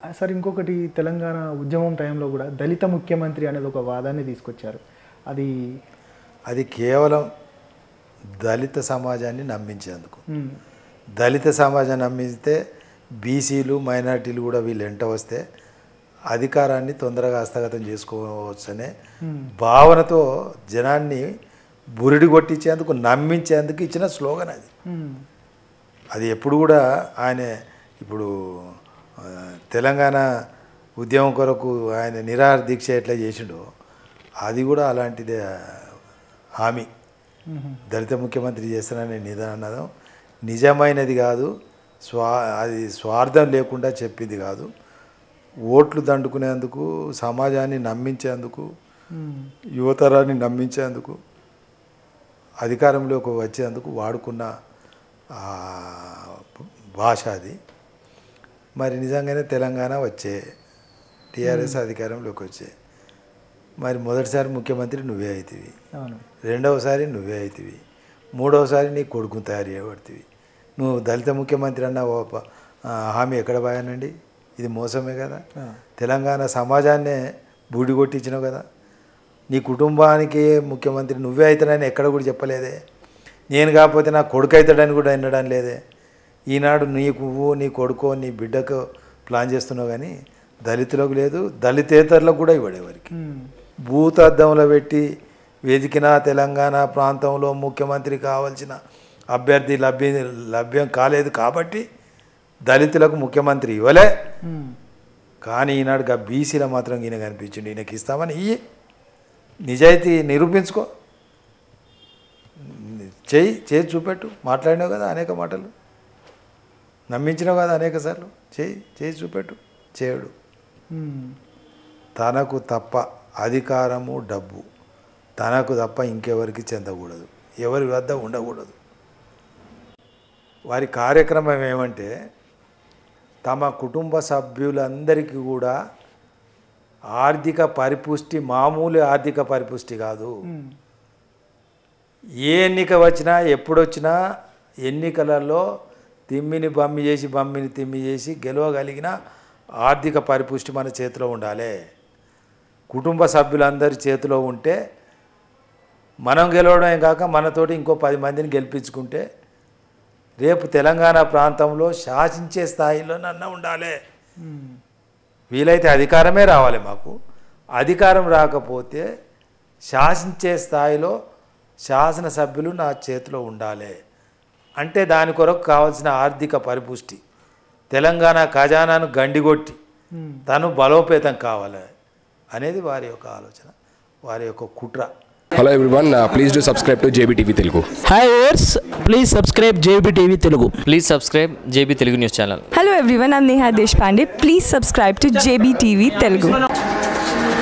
Sir ఇంకొకటి తెలంగాణ ఉద్యమం టైంలో కూడా దళిత ముఖ్యమంత్రి అనేది ఒక వాదాన్ని తీసుకొచ్చారు అది అది కేవలం దళిత సమాజాన్ని నమ్మించేందుకు మ్మ్. దళిత సమాజాన్ని నమ్మిస్తే బీసీలు మైనార్టీలు కూడా వీళ్ళు ఎంట వస్తే అధికారాన్ని తొందరగా హస్తగతం చేసుకోవచ్చనే భావనతో జనాన్ని బురిడి కొట్టించేందుకు నమ్మించేందుకు ఇచ్చిన స్లోగన్ అది మ్మ్. అది ఎప్పుడు కూడా ఆయన ఇప్పుడు ఆ, తెలంగాణ ఉద్యమం కొరకు ఆయన నిరాహార దీక్ష ఎట్లా చేసిండో అది కూడా అలాంటిదే ఆ, హామీ మ్మ్. దళిత ముఖ్యమంత్రి చేస్తాననే నిదానం నిజమైనది కాదు స్వా అది స్వార్థం లేకుండా చెప్పింది కాదు ఓట్లు దండుకునేందుకు సమాజాన్ని నమ్మించేందుకు మ్మ్. యువతరాన్ని నమ్మించేందుకు అధికారంలోకి వచ్చేందుకు వాడుకున్న ఆ, భాష అది మరి నిజంగానే తెలంగాణ వచ్చే టీఆర్ఎస్ అధికారంలోకి వచ్చే మరి మొదటిసారి ముఖ్యమంత్రి నువ్వే అవుతుంది అవును రెండవసారి నువ్వే అవుతుంది మూడవసారి నీ కొడుకుని తయారు చేయబడుతుంది నువ్వు దళిత ముఖ్యమంత్రి అన్న ఓ ప- ఆ, హామీ ఎక్కడ పోయానండి ఇది మోసమే కదా ఆ. తెలంగాణ సమాజాన్నే బూడి కొట్టించినావు కదా నీ కుటుంబానికి ముఖ్యమంత్రి నువ్వే అవుతానని ఎక్కడ కూడా చెప్పలేదే నేను కాకపోతే నా కొడుకు అవుతాడని కూడా వినడం లేదే ఈనాడు నీకు నువ్వు నీ కొడుకో నీ బిడ్డకు ప్లాన్ చేస్తున్నావు కానీ దళితులకు లేదు దళితేతరులకు కూడా ఇవ్వడేవారికి మ్మ్. భూతద్దంలో పెట్టి వెతికిన తెలంగాణ ప్రాంతంలో ముఖ్యమంత్రి కావాల్సిన అభ్యర్థి లభ్య లభ్యం కాలేదు కాబట్టి దళితులకు ముఖ్యమంత్రి ఇవ్వలే మ్మ్. కానీ ఈనాడుగా బీసీలో మాత్రం ఈయన కనిపించింది ఈయనకి ఇస్తామని ఇయ్యి నిజాయితీ నిరూపించుకో చేయి చేయి చూపెట్టు మాట్లాడినావు కదా అనేక మాటలు నమ్మించినావు కదా అనేక సార్లు చేయి చేయి చూపెట్టు చేయడు మ్మ్. తనకు తప్ప అధికారము డబ్బు తనకు తప్ప ఇంకెవరికి చెందకూడదు ఎవరి వద్ద ఉండకూడదు వారి కార్యక్రమం ఏమంటే తమ కుటుంబ సభ్యులందరికీ కూడా ఆర్థిక పరిపుష్టి మామూలు ఆర్థిక పరిపుష్టి కాదు మ్మ్. ఏ ఎన్నిక వచ్చినా ఎప్పుడు వచ్చినా ఎన్నికలలో తిమ్మిని బమ్మి చేసి బమ్మిని తిమ్మి చేసి గెలవగలిగిన ఆర్థిక పరిపుష్టి మన చేతిలో ఉండాలి కుటుంబ సభ్యులందరి చేతిలో ఉంటే మనం గెలవడమే కాక మనతోటి ఇంకో పది మందిని గెలిపించుకుంటే రేపు తెలంగాణ ప్రాంతంలో శాసించే స్థాయిలోనన్నా ఉండాలి మ్మ్. వీలైతే అధికారమే రావాలి మాకు అధికారం రాకపోతే శాసించే స్థాయిలో శాసనసభ్యులు నా చేతిలో ఉండాలి అంటే దాని కొరకు కావాల్సిన ఆర్థిక పరిపుష్టి తెలంగాణ ఖజానాను గండిగొట్టి మ్మ్. తను బలోపేతం కావాలి అనేది వారి యొక్క ఆలోచన వారి యొక్క కుట్ర hello everyone please do subscribe to JB TV Telugu hi ఓర్స్ please subscribe JB TV Telugu please subscribe JB Telugu news channel Hello everyone, I'm Neha Deshpande. Please subscribe to JBTV Telugu.